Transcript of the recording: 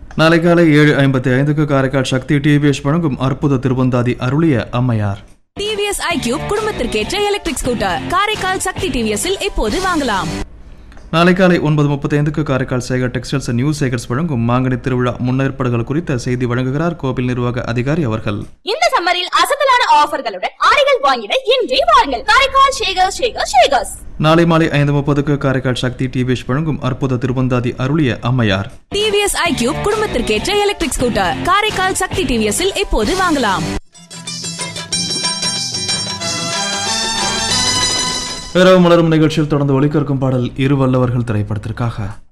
நாளை காலை ஏழு ஐம்பத்தி ஐந்துக்கு காரைக்கால் சக்தி டிவிஎஸ் வழங்கும் அற்புத திருவந்தாதி அருளிய அம்மையார் டிவிஎஸ் ஐக்யூப் குடும்பத்திற்கேற்ற எலக்ட்ரிக் ஸ்கூட்டர் காரைக்கால் சக்தி டிவிஎஸ்ஸில் இப்போது வாங்கலாம் நாளை காலை ஒன்பது முப்பத்தி ஐந்துக்கு Karaikal Sekar textiles and new Sekars வழங்கும் மாங்கனி திருவிழா முன்னேற்பாடுகள் குறித்த செய்தி வழங்குகிறார் கோவில் நிர்வாக அதிகாரி அவர்கள் இந்த சம்மரில் அசத்தலான ஆஃபர்களுடன் ஆடைகள் வாங்கிட இன்றே வாருங்கள் காரைக்கால் ஷேகர் ஷேகர் ஷேகர்ஸ் நாளை மாலை ஐந்து முப்பதுக்கு காரைக்கால் சக்தி டிவிஎஸ் வழங்கும் அற்புத திருவந்தாதி அருளிய அம்மையார் டிவிஎஸ் ஐக்யூப் குடும்பத்திற்கேற்ற எலக்ட்ரிக் ஸ்கூட்டர் காரைக்கால் சக்தி டிவிஎஸ்ஸில் இப்போது வாங்கலாம் இரவு மலரும் நிகழ்ச்சியில் தொடர்ந்து ஒலிக்கற்கும் பாடல் இரு வல்லவர்கள் திரைப்படத்திற்காக